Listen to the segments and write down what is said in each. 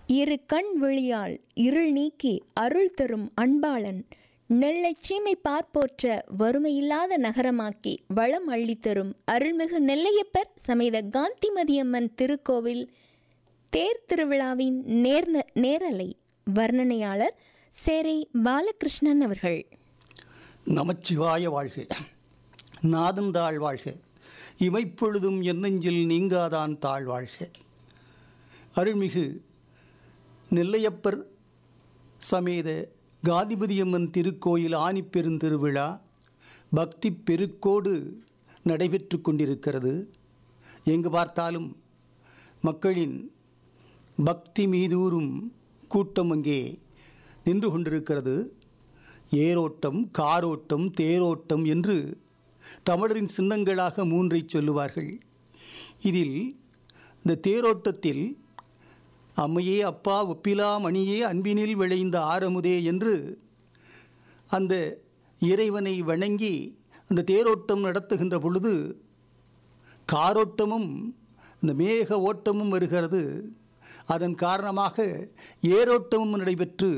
இரு கண் விழியால் இருள் நீக்கி அருள் தரும் அன்பாளன் நெல்லை சீமை பார்ப்போற்ற வறுமையில்லாத நகரமாக்கி வளம் அள்ளித்தரும் அருள்மிகு நெல்லையப்பர் சமேத காந்திமதியம்மன் திருக்கோவில் தேர் திருவிழாவின் நேர்ன நேரலை வர்ணனையாளர் சேரை பாலகிருஷ்ணன் அவர்கள் நமச்சிவாய வாழ்க நாதந்தாள் வாழ்க இமைப்பொழுதும் என்னெஞ்சில் நீங்காதான் தாழ் வாழ்க அருள்மிகு நெல்லையப்பர் சமேத காதிபதியம்மன் திருக்கோயில் ஆணிப்பெருந்திருவிழா பக்தி பெருக்கோடு நடைபெற்று கொண்டிருக்கிறது எங்கு பார்த்தாலும் மக்களின் பக்தி மீதூறும் கூட்டம் அங்கே நின்று கொண்டிருக்கிறது ஏரோட்டம் காரோட்டம் தேரோட்டம் என்று தமிழரின் சின்னங்களாக மூன்றை சொல்லுவார்கள் இதில் இந்த தேரோட்டத்தில் அம்மையே அப்பா ஒப்பிலா மணியே அன்பினில் விளைந்த ஆரமுதே என்று அந்த இறைவனை வணங்கி அந்த தேரோட்டம் நடத்துகின்ற பொழுது காரோட்டமும் இந்த மேக ஓட்டமும் வருகிறது அதன் காரணமாக ஏரோட்டமும் நடைபெற்று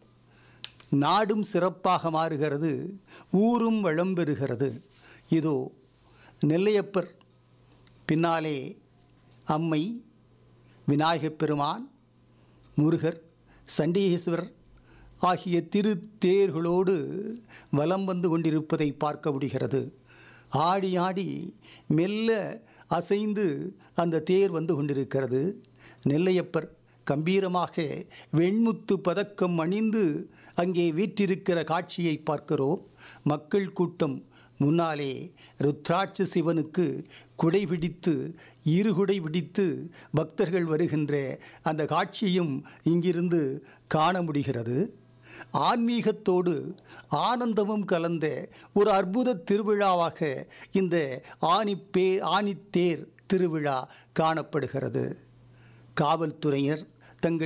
நாடும் சிறப்பாக மாறுகிறது ஊரும் வளம் பெறுகிறது இதோ நெல்லையப்பர் பின்னாலே அம்மை விநாயகப் பெருமான் முருகர் சண்டீகேஸ்வரர் ஆகிய திருத்தேர்களோடு வலம் வந்து கொண்டிருப்பதை பார்க்க முடிகிறது ஆடி ஆடி மெல்ல அசைந்து அந்த தேர் வந்து கொண்டிருக்கிறது நெல்லையப்பர் கம்பீரமாக வெண்முத்து பதக்கம் அணிந்து அங்கே வீற்றிருக்கிற காட்சியை பார்க்கிறோம் மக்கள் கூட்டம் முன்னாலே ருத்ராட்ச சிவனுக்கு குடை பிடித்து இருகுடை பிடித்து பக்தர்கள் வருகின்ற அந்த காட்சியும் இங்கிருந்து காண முடிகிறது ஆன்மீகத்தோடு ஆனந்தமும் கலந்த ஒரு அற்புத திருவிழாவாக இந்த ஆணிப்பே ஆணித்தேர் திருவிழா காணப்படுகிறது காவல்துறையினர் தங்கள்